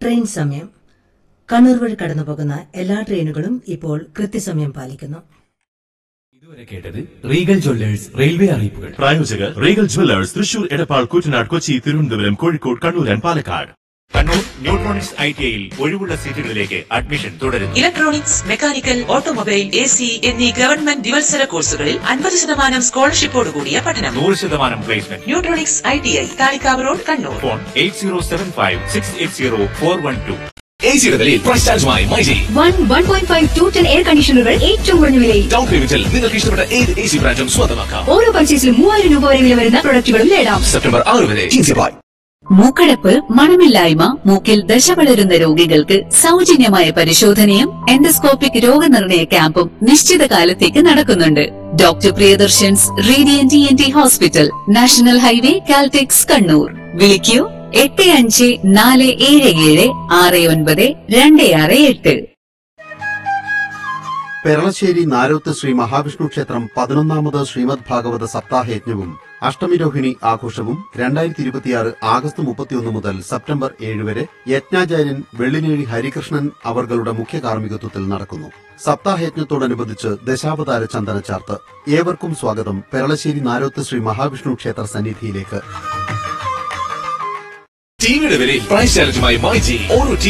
Train സമയം കണ്ണൂർ വഴി കടന്നുപോകുന്ന എല്ലാ ട്രെയിനുകളും ഇപ്പോൾ കൃത്യസമയം പാലിക്കുന്നു ഇതുവരെ കേട്ടത് റീഗൽ ജ്വല്ലേഴ്സ് റെയിൽവേ അറിയിപ്പുകൾ പ്രായോജകർ Regal Jewellers Thrissur Edappal Koottanad Kochi Thiruvananthapuram Kozhikode Kannur and Palakkad Kannur Neutronics I T ഐയിൽ ഒഴിവുള്ള സീറ്റുകളിലേക്ക് അഡ്മിഷൻ തുടരുന്നു electronics mechanical automobile A C എന്നീ ഗവൺമെന്റ് ദിവത്സര കോഴ്സുകളിൽ അൻപത് ശതമാനം സ്കോളർഷിപ്പോട് കൂടിയ പഠനം നൂറ് ശതമാനം placement Neutronics I T I Thalikkavu road Kannur phone eight zero seven five six eight zero four one two എസിയുടെ വിലയിൽ പ്രൈസ് ചാർജുമായി myG one one point five two ten air കണ്ടീഷണറുകൾ ഏറ്റവും കുറഞ്ഞ വിലയിൽ ഡൗൺ പേയ്മെന്റിൽ നിങ്ങൾക്ക് ഇഷ്ടപ്പെട്ട ഏത് എ സി ബ്രാൻഡും സ്വന്തമാക്കാം ഓരോ പർച്ചേസിലും മൂവായിരം രൂപ വരെ വില വരുന്ന പ്രൊഡക്റ്റുകളും നേടാം സെപ്റ്റംബർ ആറ് വരെ Easy buy. മൂക്കടപ്പ് മണമില്ലായ്മ മൂക്കിൽ ദശ വളരുന്ന രോഗികൾക്ക് സൗജന്യമായ പരിശോധനയും എൻഡോസ്കോപ്പിക് രോഗനിർണയ ക്യാമ്പും നിശ്ചിത കാലത്തേക്ക് നടക്കുന്നുണ്ട് doctor Priyadarshan's Radian N T hospital national highway Caltex Kannur വിളിക്കൂ എട്ട് അഞ്ച് നാല് ഏഴ് ഏഴ് ആറ് ഒൻപത് രണ്ട് ആറ് എട്ട് പെരളശ്ശേരി നാരോത്ത് ശ്രീ മഹാവിഷ്ണു ക്ഷേത്രം പതിനൊന്നാമത് ശ്രീമദ് ഭാഗവത സപ്താഹയജ്ഞവും അഷ്ടമിരോഹിണി ആഘോഷവും രണ്ടായിരത്തി ഇരുപത്തിയാറ് ആഗസ്റ്റ് മുപ്പത്തിയൊന്ന് മുതൽ സെപ്റ്റംബർ ഏഴ് വരെ യജ്ഞാചാര്യൻ വെള്ളിനേഴി ഹരികൃഷ്ണൻ അവർകളുടെ മുഖ്യ കാർമ്മികത്വത്തിൽ നടക്കുന്നു സപ്താഹയജ്ഞത്തോടനുബന്ധിച്ച് ദശാവതാര ചന്ദന ചാർത്ത് ഏവർക്കും സ്വാഗതം പെരളശ്ശേരി നാരോത്ത് ശ്രീ മഹാവിഷ്ണു ക്ഷേത്ര സന്നിധിയിലേക്ക് ടിവിയുടെ വിലയിൽ പ്രൈസ് ചാർജുമായി മൈജി ഓരോ